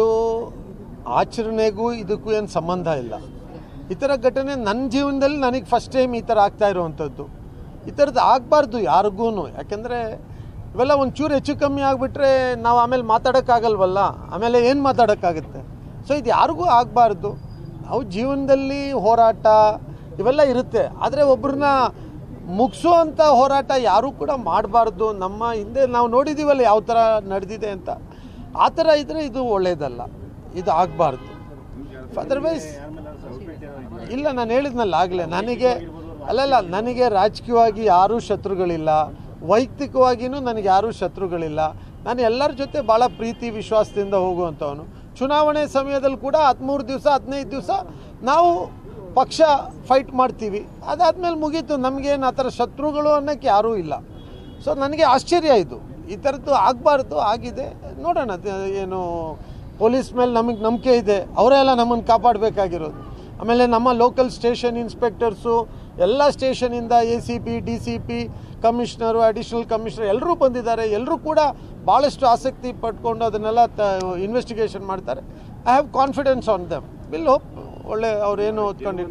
ಆಚರಣೆಗೂ ಇದಕ್ಕೂ ಏನು ಸಂಬಂಧ ಇಲ್ಲ ಈ ಥರ ಘಟನೆ ನನ್ನ ಜೀವನದಲ್ಲಿ ನನಗೆ ಫಸ್ಟ್ ಟೈಮ್ ಈ ಥರ ಆಗ್ತಾ ಇರುವಂಥದ್ದು ಈ ಥರದ್ದು ಆಗಬಾರ್ದು ಯಾರಿಗೂ ಯಾಕೆಂದರೆ ಇವೆಲ್ಲ ಒಂಚೂರು ಹೆಚ್ಚು ಕಮ್ಮಿ ಆಗಿಬಿಟ್ರೆ ನಾವು ಆಮೇಲೆ ಮಾತಾಡೋಕ್ಕಾಗಲ್ವಲ್ಲ ಆಮೇಲೆ ಏನು ಮಾತಾಡೋಕ್ಕಾಗುತ್ತೆ ಸೊ ಇದು ಯಾರಿಗೂ ಆಗಬಾರ್ದು ನಾವು ಜೀವನದಲ್ಲಿ ಹೋರಾಟ ಇವೆಲ್ಲ ಇರುತ್ತೆ ಆದರೆ ಒಬ್ಬರನ್ನ ಮುಗಿಸುವಂಥ ಹೋರಾಟ ಯಾರೂ ಕೂಡ ಮಾಡಬಾರ್ದು ನಮ್ಮ ಹಿಂದೆ ನಾವು ನೋಡಿದ್ದೀವಲ್ಲ ಯಾವ ಥರ ನಡೆದಿದೆ ಅಂತ ಆ ಥರ ಇದ್ದರೆ ಇದು ಒಳ್ಳೆಯದಲ್ಲ ಇದು ಆಗಬಾರ್ದು ಅದರ್ವೈಸ್ ಇಲ್ಲ ನಾನು ಹೇಳಿದ್ನಲ್ಲ ಆಗಲೇ ನನಗೆ ಅಲ್ಲಲ್ಲ ನನಗೆ ರಾಜಕೀಯವಾಗಿ ಯಾರೂ ಶತ್ರುಗಳಿಲ್ಲ ವೈಯಕ್ತಿಕವಾಗಿಯೂ ನನಗೆ ಯಾರೂ ಶತ್ರುಗಳಿಲ್ಲ ನಾನು ಎಲ್ಲರ ಜೊತೆ ಭಾಳ ಪ್ರೀತಿ ವಿಶ್ವಾಸದಿಂದ ಹೋಗುವಂಥವನು ಚುನಾವಣೆ ಸಮಯದಲ್ಲಿ ಕೂಡ ಹದಿಮೂರು ದಿವಸ ಹದಿನೈದು ದಿವಸ ನಾವು ಪಕ್ಷ ಫೈಟ್ ಮಾಡ್ತೀವಿ ಅದಾದಮೇಲೆ ಮುಗೀತು ನಮಗೇನು ಆ ಥರ ಶತ್ರುಗಳು ಅನ್ನೋಕ್ಕೆ ಯಾರೂ ಇಲ್ಲ ಸೊ ನನಗೆ ಆಶ್ಚರ್ಯ ಇದು ಈ ಥರದ್ದು ಆಗಬಾರ್ದು ಆಗಿದೆ ನೋಡೋಣ ಅದ್ ಏನು ಪೊಲೀಸ್ ಮೇಲೆ ನಮಗೆ ನಂಬಿಕೆ ಇದೆ ಅವರೇ ಎಲ್ಲ ನಮ್ಮನ್ನು ಕಾಪಾಡಬೇಕಾಗಿರೋದು ಆಮೇಲೆ ನಮ್ಮ ಲೋಕಲ್ ಸ್ಟೇಷನ್ ಇನ್ಸ್ಪೆಕ್ಟರ್ಸು ಎಲ್ಲ ಸ್ಟೇಷನಿಂದ A C P D C P commissioner additional commissioner ಎಲ್ಲರೂ ಬಂದಿದ್ದಾರೆ ಎಲ್ಲರೂ ಕೂಡ ಭಾಳಷ್ಟು ಆಸಕ್ತಿ ಪಟ್ಕೊಂಡು ಅದನ್ನೆಲ್ಲ ತ ಇನ್ವೆಸ್ಟಿಗೇಷನ್ ಮಾಡ್ತಾರೆ I have confidence on them will hope ಒಳ್ಳೆ ಅವ್ರೇನು ಓದ್ಕೊಂಡಿರ್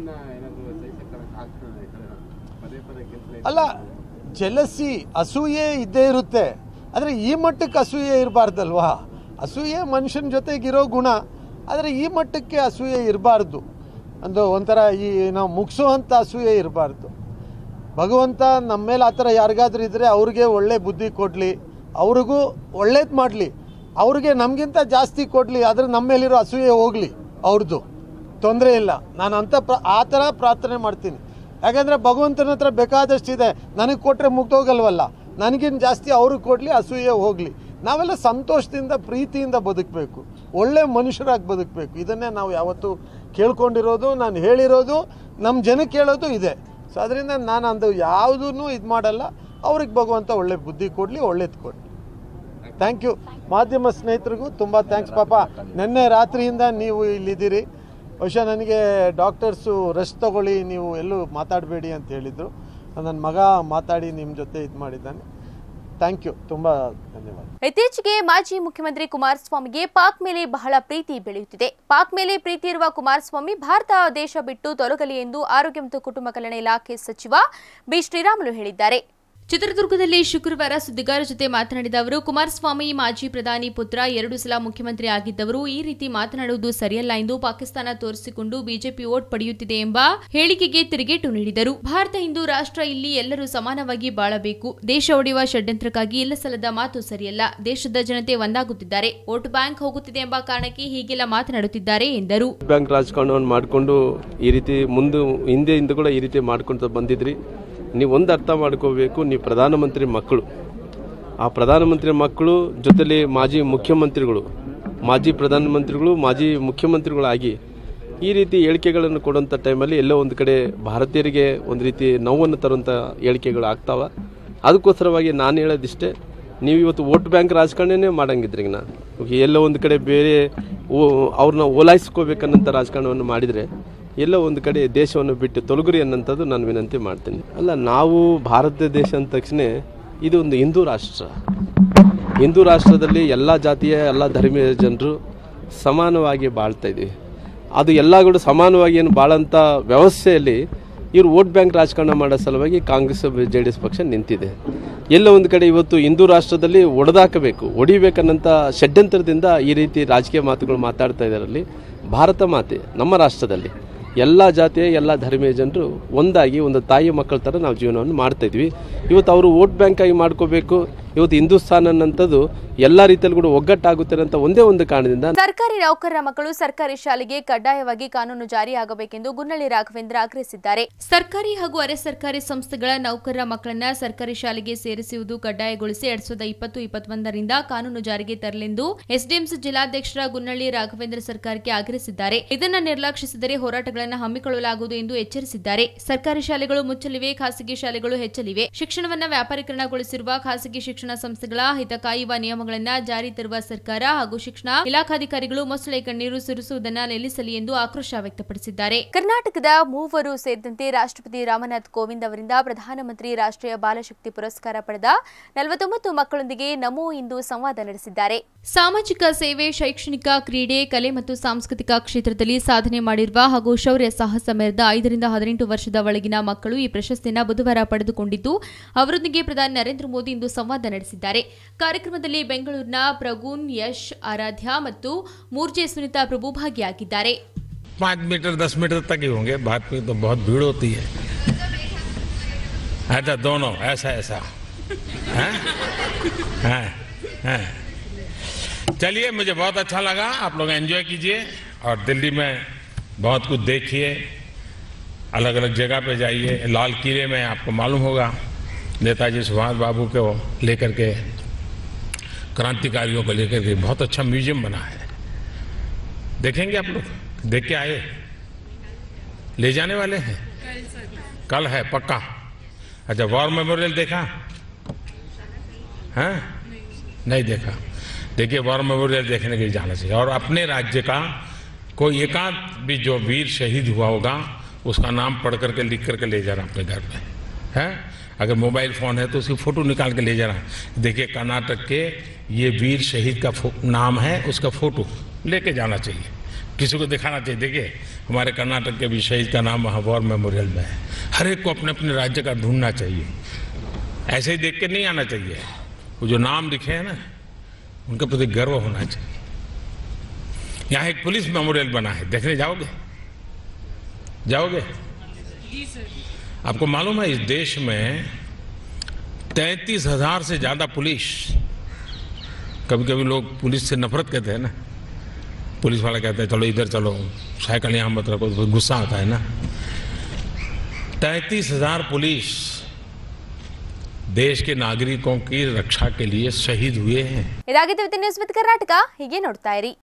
ಅಲ್ಲ ಜಲಸಿ ಅಸೂಯೆ ಇದ್ದೇ ಇರುತ್ತೆ ಆದರೆ ಈ ಮಟ್ಟಕ್ಕೆ ಅಸೂಯೆ ಇರಬಾರ್ದಲ್ವಾ ಅಸೂಯೆ ಮನುಷ್ಯನ ಜೊತೆಗಿರೋ ಗುಣ ಆದರೆ ಈ ಮಟ್ಟಕ್ಕೆ ಅಸೂಯೆ ಇರಬಾರ್ದು ಒಂದು ಒಂಥರ ಈ ನಾವು ಮುಗಿಸುವಂಥ ಅಸೂಯೆ ಇರಬಾರ್ದು ಭಗವಂತ ನಮ್ಮ ಮೇಲೆ ಆ ಥರ ಯಾರಿಗಾದ್ರೂ ಇದ್ದರೆ ಅವ್ರಿಗೆ ಒಳ್ಳೆ ಬುದ್ಧಿ ಕೊಡಲಿ ಅವ್ರಿಗೂ ಒಳ್ಳೇದು ಮಾಡಲಿ ಅವ್ರಿಗೆ ನಮಗಿಂತ ಜಾಸ್ತಿ ಕೊಡಲಿ ಆದರೆ ನಮ್ಮ ಮೇಲಿರೋ ಅಸೂಯೆ ಹೋಗಲಿ ಅವ್ರದ್ದು ತೊಂದರೆ ಇಲ್ಲ ನಾನು ಅಂಥ ಪ್ರ ಆ ಥರ ಪ್ರಾರ್ಥನೆ ಮಾಡ್ತೀನಿ ಯಾಕಂದರೆ ಭಗವಂತನ ಹತ್ರ ಬೇಕಾದಷ್ಟಿದೆ ನನಗೆ ಕೊಟ್ಟರೆ ಮುಗ್ದೋಗಲ್ವಲ್ಲ ನನಗಿನ್ನ ಜಾಸ್ತಿ ಅವ್ರಿಗೆ ಕೊಡಲಿ ಅಸೂಯೆ ಹೋಗಲಿ ನಾವೆಲ್ಲ ಸಂತೋಷದಿಂದ ಪ್ರೀತಿಯಿಂದ ಬದುಕಬೇಕು ಒಳ್ಳೆ ಮನುಷ್ಯರಾಗಿ ಬದುಕಬೇಕು ಇದನ್ನೇ ನಾವು ಯಾವತ್ತೂ ಕೇಳ್ಕೊಂಡಿರೋದು ನಾನು ಹೇಳಿರೋದು ನಮ್ಮ ಜನಕ್ಕೆ ಹೇಳೋದು ಇದೆ ಸೊ ಅದರಿಂದ ನಾನು ಅಂದು ಯಾವುದೂ ಇದು ಮಾಡಲ್ಲ ಅವ್ರಿಗೆ ಭಗವಂತ ಒಳ್ಳೆ ಬುದ್ಧಿ ಕೊಡಲಿ ಒಳ್ಳೇದು ಕೊಡಲಿ ಥ್ಯಾಂಕ್ ಯು ಮಾಧ್ಯಮ ಸ್ನೇಹಿತರಿಗೂ ತುಂಬ ಥ್ಯಾಂಕ್ಸ್ ಪಾಪ ನಿನ್ನೆ ರಾತ್ರಿಯಿಂದ ನೀವು ಇಲ್ಲಿದ್ದೀರಿ ಬಹುಶಃ ನನಗೆ ಡಾಕ್ಟರ್ಸು ರೆಸ್ಟ್ ತಗೊಳ್ಳಿ ನೀವು ಎಲ್ಲೂ ಮಾತಾಡಬೇಡಿ ಅಂತ ಹೇಳಿದರು ನನ್ನ ಮಗ ಮಾತಾಡಿ ನಿಮ್ಮ ಜೊತೆ ಇದು ಮಾಡಿದ್ದಾನೆ ಥ್ಯಾಂಕ್ ಯು ತುಂಬ ಧನ್ಯವಾದ ಇತ್ತೀಚೆಗೆ ಮಾಜಿ ಮುಖ್ಯಮಂತ್ರಿ ಕುಮಾರಸ್ವಾಮಿಗೆ ಪಾಕ್ ಮೇಲೆ ಬಹಳ ಪ್ರೀತಿ ಬೆಳೆಯುತ್ತಿದೆ ಪಾಕ್ ಮೇಲೆ ಪ್ರೀತಿ ಇರುವ ಕುಮಾರಸ್ವಾಮಿ ಭಾರತ ದೇಶ ಬಿಟ್ಟು ತೊಲಗಲಿ ಎಂದು ಆರೋಗ್ಯ ಮತ್ತು ಕುಟುಂಬ ಕಲ್ಯಾಣ ಇಲಾಖೆ ಸಚಿವ ಬಿ ಶ್ರೀರಾಮುಲು ಹೇಳಿದ್ದಾರೆ ಚಿತ್ರದುರ್ಗದಲ್ಲಿ ಶುಕ್ರವಾರ ಸುದ್ದಿಗಾರರ ಜೊತೆ ಮಾತನಾಡಿದ ಅವರು ಕುಮಾರಸ್ವಾಮಿ ಮಾಜಿ ಪ್ರಧಾನಿ ಪುತ್ರ ಎರಡು ಸಲ ಮುಖ್ಯಮಂತ್ರಿ ಆಗಿದ್ದವರು ಈ ರೀತಿ ಮಾತನಾಡುವುದು ಸರಿಯಲ್ಲ ಎಂದು ಪಾಕಿಸ್ತಾನ ತೋರಿಸಿಕೊಂಡು ಬಿಜೆಪಿ ವೋಟ್ ಪಡೆಯುತ್ತಿದೆ ಎಂಬ ಹೇಳಿಕೆಗೆ ತಿರುಗೇಟು ನೀಡಿದರು ಭಾರತ ಹಿಂದೂ ರಾಷ್ಟ್ರ ಇಲ್ಲಿ ಎಲ್ಲರೂ ಸಮಾನವಾಗಿ ಬಾಳಬೇಕು ದೇಶ ಒಡೆಯುವ ಷಡ್ಯಂತ್ರಕ್ಕಾಗಿ ಇಲ್ಲ ಸಲ್ಲದ ಮಾತು ಸರಿಯಲ್ಲ ದೇಶದ ಜನತೆ ಒಂದಾಗುತ್ತಿದ್ದಾರೆ ವೋಟ್ ಬ್ಯಾಂಕ್ ಹೋಗುತ್ತಿದೆ ಎಂಬ ಕಾರಣಕ್ಕೆ ಹೀಗೆಲ್ಲ ಮಾತನಾಡುತ್ತಿದ್ದಾರೆ ಎಂದರು ಬ್ಯಾಂಕ್ ರಾಜಕಾರಣವನ್ನು ಮಾಡಿಕೊಂಡು ಈ ರೀತಿ ಮುಂದೆ ಹಿಂದೆಯಿಂದ ಕೂಡ ಈ ರೀತಿ ಮಾಡ್ಕೊಳ್ತಾ ಬಂದಿದ್ರಿ ನೀವು ಒಂದು ಅರ್ಥ ಮಾಡ್ಕೋಬೇಕು ನೀವು ಪ್ರಧಾನಮಂತ್ರಿ ಮಕ್ಕಳು ಆ ಪ್ರಧಾನಮಂತ್ರಿ ಮಕ್ಕಳು ಜೊತೆಲಿ ಮಾಜಿ ಮುಖ್ಯಮಂತ್ರಿಗಳು ಮಾಜಿ ಪ್ರಧಾನಮಂತ್ರಿಗಳು ಮಾಜಿ ಮುಖ್ಯಮಂತ್ರಿಗಳಾಗಿ ಈ ರೀತಿ ಹೇಳಿಕೆಗಳನ್ನು ಕೊಡುವಂಥ ಟೈಮಲ್ಲಿ ಎಲ್ಲೋ ಒಂದು ಕಡೆ ಭಾರತೀಯರಿಗೆ ಒಂದು ರೀತಿ ನೋವನ್ನು ತರುವಂಥ ಹೇಳಿಕೆಗಳು ಆಗ್ತಾವ ಅದಕ್ಕೋಸ್ಕರವಾಗಿ ನಾನು ಹೇಳೋದಿಷ್ಟೇ ನೀವು ಇವತ್ತು ವೋಟ್ ಬ್ಯಾಂಕ್ ರಾಜಕಾರಣನೇ ಮಾಡಂಗಿದ್ರಿ ನಾ ಎಲ್ಲೋ ಒಂದು ಕಡೆ ಬೇರೆ ಓ ಅವ್ರನ್ನ ಓಲಾಯಿಸ್ಕೋಬೇಕನ್ನಂಥ ರಾಜಕಾರಣವನ್ನು ಮಾಡಿದರೆ ಎಲ್ಲೋ ಒಂದು ಕಡೆ ದೇಶವನ್ನು ಬಿಟ್ಟು ತೊಲಗುರಿ ಅನ್ನೋಂಥದ್ದು ನಾನು ವಿನಂತಿ ಮಾಡ್ತೀನಿ ಅಲ್ಲ ನಾವು ಭಾರತ ದೇಶ ಅಂದ ತಕ್ಷಣ ಇದು ಒಂದು ಹಿಂದೂ ರಾಷ್ಟ್ರ ಹಿಂದೂ ರಾಷ್ಟ್ರದಲ್ಲಿ ಎಲ್ಲ ಜಾತಿಯ ಎಲ್ಲ ಧರ್ಮೀಯ ಜನರು ಸಮಾನವಾಗಿ ಬಾಳ್ತಾ ಇದ್ದೀವಿ ಅದು ಎಲ್ಲ ಕೂಡ ಸಮಾನವಾಗಿ ಏನು ಬಾಳಂಥ ವ್ಯವಸ್ಥೆಯಲ್ಲಿ ಇವರು ವೋಟ್ ಬ್ಯಾಂಕ್ ರಾಜಕಾರಣ ಮಾಡೋ ಸಲುವಾಗಿ ಕಾಂಗ್ರೆಸ್ ಜೆ ಡಿ ಎಸ್ ಪಕ್ಷ ನಿಂತಿದೆ ಎಲ್ಲ ಒಂದು ಕಡೆ ಇವತ್ತು ಹಿಂದೂ ರಾಷ್ಟ್ರದಲ್ಲಿ ಒಡೆದಾಕಬೇಕು ಹೊಡಿಬೇಕನ್ನಂಥ ಷಡ್ಯಂತ್ರದಿಂದ ಈ ರೀತಿ ರಾಜಕೀಯ ಮಾತುಗಳು ಮಾತಾಡ್ತಾ ಇದ್ದಾರಲ್ಲಿ ಭಾರತ ಮಾತೆ ನಮ್ಮ ರಾಷ್ಟ್ರದಲ್ಲಿ ಎಲ್ಲ ಜಾತಿಯ ಎಲ್ಲ ಧರ್ಮೀಯ ಜನರು ಒಂದಾಗಿ ಒಂದು ತಾಯಿ ಮಕ್ಕಳ ಥರ ನಾವು ಜೀವನವನ್ನು ಮಾಡ್ತಾ ಇದ್ವಿ ಇವತ್ತು ಅವರು ವೋಟ್ ಬ್ಯಾಂಕ್ ಆಗಿ ಮಾಡ್ಕೋಬೇಕು ಇವತ್ತು ಹಿಂದೂಸ್ತಾನ್ ಅನ್ನೋಂಥದ್ದು ಎಲ್ಲ ರೀತಿಯಲ್ಲಿ ಕೂಡ ಒಗ್ಗಟ್ಟಾಗುತ್ತೆ ಅಂತ ಒಂದೇ ಒಂದು ಕಾರಣದಿಂದ ಸರ್ಕಾರಿ ನೌಕರರ ಮಕ್ಕಳು ಸರ್ಕಾರಿ ಶಾಲೆಗೆ ಕಡ್ಡಾಯವಾಗಿ ಕಾನೂನು ಜಾರಿಯಾಗಬೇಕೆಂದು ಗುನ್ನಳ್ಳಿ ರಾಘವೇಂದ್ರ ಆಗ್ರಹಿಸಿದ್ದಾರೆ ಸರ್ಕಾರಿ ಹಾಗೂ ಅರೆ ಸರ್ಕಾರಿ ಸಂಸ್ಥೆಗಳ ನೌಕರರ ಮಕ್ಕಳನ್ನ ಸರ್ಕಾರಿ ಶಾಲೆಗೆ ಸೇರಿಸುವುದು ಕಡ್ಡಾಯಗೊಳಿಸಿ ಎರಡ್ ಸಾವಿರದ ಇಪ್ಪತ್ತು ಇಪ್ಪತ್ತೊಂದರಿಂದ ಕಾನೂನು ಜಾರಿಗೆ ತರಲೆಂದು ಎಸ್ಡಿಎಂಸಿ ಜಿಲ್ಲಾಧ್ಯಕ್ಷರ ಗುನ್ನಳ್ಳಿ ರಾಘವೇಂದ್ರ ಸರ್ಕಾರಕ್ಕೆ ಆಗ್ರಹಿಸಿದ್ದಾರೆ ಇದನ್ನು ನಿರ್ಲಕ್ಷಿಸಿದರೆ ಹೋರಾಟಗಳನ್ನು ಹಮ್ಮಿಕೊಳ್ಳಲಾಗುವುದು ಎಂದು ಎಚ್ಚರಿಸಿದ್ದಾರೆ ಸರ್ಕಾರಿ ಶಾಲೆಗಳು ಮುಚ್ಚಲಿವೆ ಖಾಸಗಿ ಶಾಲೆಗಳು ಹೆಚ್ಚಲಿವೆ ಶಿಕ್ಷಣವನ್ನ ವ್ಯಾಪಾರೀಕರಣಗೊಳಿಸಿರುವ ಖಾಸಗಿ ಶಿಕ್ಷಣ ಸಂಸ್ಥೆಗಳ ಹಿತ ಕಾಯುವ ನಿಯಮಗಳನ್ನ ಜಾರಿ ತರುವ ಸರ್ಕಾರ ಹಾಗೂ ಶಿಕ್ಷಣ ಇಲಾಖಾಧಿಕಾರಿಗಳು ಮೊಸಳೆ ಕಣ್ಣೀರು ಸುರಿಸುವುದನ್ನ ನಿಲ್ಲಿಸಲಿ ಎಂದು ಆಕ್ರೋಶ ವ್ಯಕ್ತಪಡಿಸಿದ್ದಾರೆ ಕರ್ನಾಟಕದ ಮೂವರು ಸೇರಿದಂತೆ ರಾಷ್ಟ್ರಪತಿ ರಾಮನಾಥ್ ಕೋವಿಂದ್ ಅವರಿಂದ ಪ್ರಧಾನಮಂತ್ರಿ ರಾಷ್ಟ್ರೀಯ ಬಾಲಶಕ್ತಿ ಪುರಸ್ಕಾರ ಪಡೆದ ನಲವತ್ತೊಂಬತ್ತು ಮಕ್ಕಳೊಂದಿಗೆ ನಮೋ ಇಂದು ಸಂವಾದ ನಡೆಸಿದ್ದಾರೆ ಸಾಮಾಜಿಕ ಸೇವೆ ಶೈಕ್ಷಣಿಕ ಕ್ರೀಡೆ ಕಲೆ ಮತ್ತು ಸಾಂಸ್ಕೃತಿಕ ಕ್ಷೇತ್ರದಲ್ಲಿ ಸಾಧನೆ ಮಾಡಿರುವ ಹಾಗೂ ಶೌರ್ಯ ಸಾಹಸ ಮೆರೆದ ಐದರಿಂದ ಹದಿನೆಂಟು ವರ್ಷದ ಒಳಗಿನ ಮಕ್ಕಳು ಈ ಪ್ರಶಸ್ತಿಯನ್ನು ಬುಧವಾರ ಪಡೆದುಕೊಂಡಿದ್ದು ಅವರೊಂದಿಗೆ ಪ್ರಧಾನಿ ನರೇಂದ್ರ ಮೋದಿ ಇಂದು ಸಂವಾದ ನಡೆಸಿದ್ದಾರೆ ಕಾರ್ಯಕ್ರಮದಲ್ಲಿ ಬೆಂಗಳೂರಿನ ಪ್ರಗೂನ್ ಯಶ್ ಆರಾಧ್ಯ ಮತ್ತು ಮೂರ್ಜೆ ಸುನಿತಾ ಪ್ರಭು ಭಾಗಿಯಾಗಿದ್ದಾರೆ पाँच मीटर दस मीटर तक ही होंगे बाद में तो बहुत भीड़ होती है अच्छा दोनों ऐसा ऐसा हैं हैं हैं चलिए मुझे बहुत अच्छा लगा आप लोग एंजॉय कीजिए और दिल्ली में बहुत कुछ देखिए अलग अलग जगह पे जाइए लाल किले में आपको मालूम होगा नेताजी सुभाष बाबू को लेकर के क्रांतिकारियों को लेकर के बहुत अच्छा म्यूजियम बना है देखेंगे आप लोग देख के आए ले जाने वाले हैं कल है पक्का अच्छा वॉर मेमोरियल देखा है नहीं देखा देखिए वॉर मेमोरियल देखने के लिए जाना चाहिए और अपने राज्य का कोई एकांत भी जो वीर शहीद हुआ होगा उसका नाम पढ़ करके लिख करके ले जाना अपने घर में है अगर मोबाइल फ़ोन है तो उसकी फ़ोटो निकाल के ले जाना देखिए कर्नाटक के ये वीर शहीद का फो- नाम है उसका फ़ोटो लेके जाना चाहिए किसी को दिखाना चाहिए देखिए हमारे कर्नाटक के भी शहीद का नाम वहाँ वॉर मेमोरियल में है हर एक को अपने अपने राज्य का ढूंढना चाहिए ऐसे ही देख के नहीं आना चाहिए वो जो नाम लिखे हैं ना उनके प्रति गर्व होना चाहिए यहाँ एक पुलिस मेमोरियल बना है देखने जाओगे जाओगे आपको मालूम है इस देश में तैंतीस हजार से ज्यादा पुलिस कभी कभी लोग पुलिस से नफरत कहते हैं ना पुलिस वाला कहते हैं चलो इधर चलो साइकिल यहाँ मत रखो तो गुस्सा आता है ना तैंतीस हजार पुलिस देश के नागरिकों की रक्षा के लिए शहीद हुए हैं ಇದಾಗಿತ್ತು ವಿತ್ ನ್ಯೂಸ್ ವಿತ್ ಕರ್ನಾಟಕ ಹೀಗೆ ನೋಡ್ತಾ ಇರಿ